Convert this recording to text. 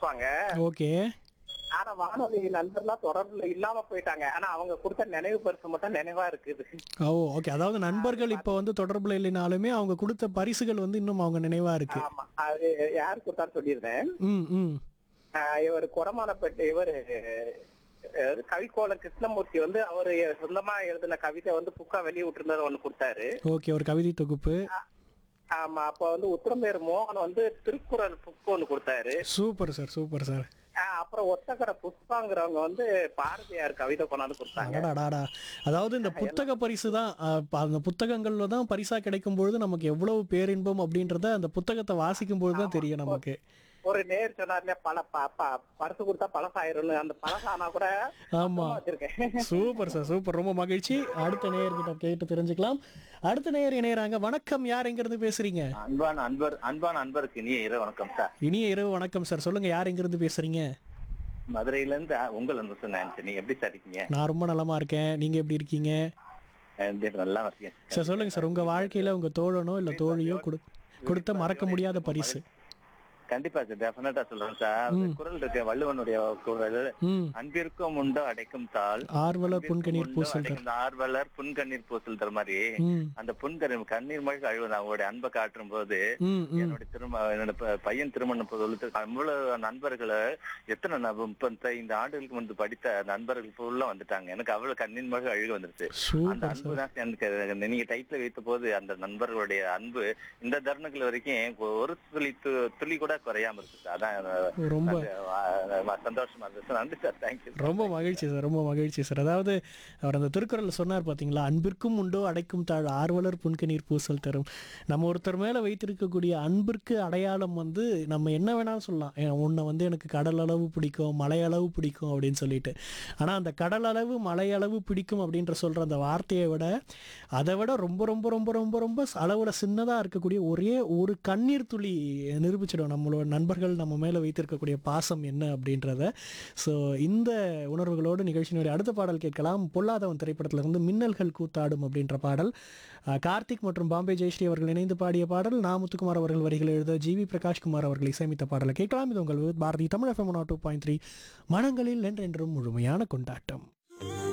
இருப்பாங்க ஓகே ஆனா வானொலி நண்பர்லாம் தொடர்புல இல்லாம போயிட்டாங்க ஆனா அவங்க கொடுத்த நினைவு பரிசு மட்டும் நினைவா இருக்குது ஓ ஓகே அதாவது நண்பர்கள் இப்போ வந்து தொடர்புல இல்லைனாலுமே அவங்க கொடுத்த பரிசுகள் வந்து இன்னும் அவங்க நினைவா இருக்கு ஆமா அது யாரு கொடுத்தான்னு சொல்லியிருந்தேன் ம் ம் ஆஹ் இவர் குடமானப்பட்டு இவர் கவிக்கோள கிருஷ்ணமூர்த்தி வந்து அவரு சொந்தமா எழுதின கவிதை வந்து புக்கா வெளியே விட்டுருந்தது ஒண்ணு கொடுத்தாரு ஓகே ஒரு கவிதை தொகுப்பு ஆமா அப்ப வந்து உத்திரம்பேர் மோகன் வந்து திருக்குறள் புக் ஒண்ணு கொடுத்தாரு சூப்பர் சார் சூப்பர் சார் ஆஹ் அப்புறம் ஒத்தக்கரை புஷ்பாங்கிறவங்க வந்து பாரதியார் கவிதை கொண்டாந்து கொடுத்தாங்க அடடாடாடா அதாவது இந்த புத்தக பரிசு தான் அஹ், ப- அந்த புத்தகங்கள்ல தான் பரிசா கிடைக்கும் பொழுது நமக்கு எவ்வளவு பேரின்பம் அப்படின்றத அந்த புத்தகத்தை வாசிக்கும் பொழுது தான் தெரியும் நமக்கு ஒரு நேர் சொன்னார்ல பல ப- ப- பரிசு கொடுத்தா பழசாயிரும்னு அந்த பழசானா கூட ஆமா சும்மா வச்சிருக்கேன் சூப்பர் சார் சூப்பர் ரொம்ப மகிழ்ச்சி அடுத்த நேயர்கிட்ட கேட்டு தெரிஞ்சுக்கலாம் அடுத்த நேயர் இணையறாங்க வணக்கம் யார் எங்க இருந்து பேசுறீங்க அன்பான அன்பர் அன்பான அன்பருக்கு இனிய இரவு வணக்கம் சார் இனிய இரவு வணக்கம் சார் சொல்லுங்க யார் எங்க இருந்து பேசுறீங்க மதுரையில இருந்து உங்கள் அன்பு சொன்னேன் நீங்க எப்படி சார் இருக்கீங்க நான் ரொம்ப நலமா இருக்கேன் நீங்க எப்படி இருக்கீங்க அஹ் நல்லா இருக்கேன் சார் சொல்லுங்க சார் உங்க வாழ்க்கையில உங்க தோழனோ இல்ல தோழியோ கொடு கொடுத்த மறக்க முடியாத பரிசு கண்டிப்பா சார் டெஃபினட்டா சொல்றேன் சார் அந்த குரல் இருக்கு வள்ளுவனுடைய குரல் ம் அன்பிற்கும் உண்டோ அடைக்கும் தாள் ஆர்வலர் புன்கணீர் உண்டோ பூசல் அடைக்கும் தாள். ஆர்வலர் புன்கண்ணீர் பூசல் தர மாதிரி ம் அந்த புன்கண்ணீர் கண்ணீர் மழை அழுவது அவங்களுடைய அன்பை காட்டும் போது ம் ம் என்னுடைய திரும்ப என்னோட ப- பையன் திருமணம் பொழுது அவ்வளவு நண்பர்களை எத்தனை ந- முப்பத்தைந்து ஆண்டுகளுக்கு முன்பு படித்த நண்பர்கள் ஃபுல்லா வந்துட்டாங்க எனக்கு அவ்வளவு கண்ணின் மழை அழுக வந்துருச்சு அந்த சூப்பர் அன்பு தான் எனக்கு நீங்க டைட்டில் வைத்த போது அந்த நண்பர்களுடைய அன்பு இந்த தருணங்கள் வரைக்கும் ஒரு துளி து- துளி கூட குறையாம இருக்கு சார். அதான் சார் ரொம்ப அந்த, ஆ, சந்தோஷமா இருந்துச்சு நன்றி சார் தேங்க்யூ ரொம்ப மகிழ்ச்சி சார் ரொம்ப மகிழ்ச்சி சார் அதாவது அவர் அந்த திருக்குறள்ல சொன்னார் பாத்தீங்களா அன்பிற்கும் உண்டோ அடைக்கும் தாழ் ஆர்வலர் புன்கணீர் பூசல் தரும் நம்ம ஒருத்தர் மேல வைத்திருக்கக்கூடிய அன்பிற்கு அடையாளம் வந்து நம்ம என்ன வேணாலும் சொல்லலாம் ஏன் உன்னை வந்து எனக்கு கடல் அளவு பிடிக்கும் மலை அளவு பிடிக்கும் அப்படின்னு சொல்லிட்டு ஆனா அந்த கடல் அளவு மலை அளவு பிடிக்கும் அப்படின்ற சொல்ற அந்த வார்த்தையை விட அதை விட ரொம்ப ரொம்ப ரொம்ப ரொம்ப ரொம்ப அளவுல சின்னதா இருக்கக்கூடிய ஒரே ஒரு கண்ணீர் துளி நிரூபிச்சிடும் நம்மளோட நண்பர்கள் நம்ம மேல வைத்திருக்கக்கூடிய பாசம் என்ன அப்படின்றத ஸோ இந்த உணர்வுகளோடு நிகழ்ச்சியினுடைய அடுத்த பாடல் கேட்கலாம் பொல்லாதவன் திரைப்படத்துல இருந்து மின்னல்கள் கூத்தாடும் அப்படின்ற பாடல் அஹ், கார்த்திக் மற்றும் பாம்பே ஜெயஸ்ரீ அவர்கள் இணைந்து பாடிய பாடல் நா முத்துக்குமார் அவர்கள் வரிகள் எழுத ஜிவி பிரகாஷ்குமார் அவர்கள் இசையமைத்த பாடலை கேட்கலாம் இது உங்கள் Bharathi Tamil FM two point three மனங்களில் என்றென்றும் முழுமையான கொண்டாட்டம்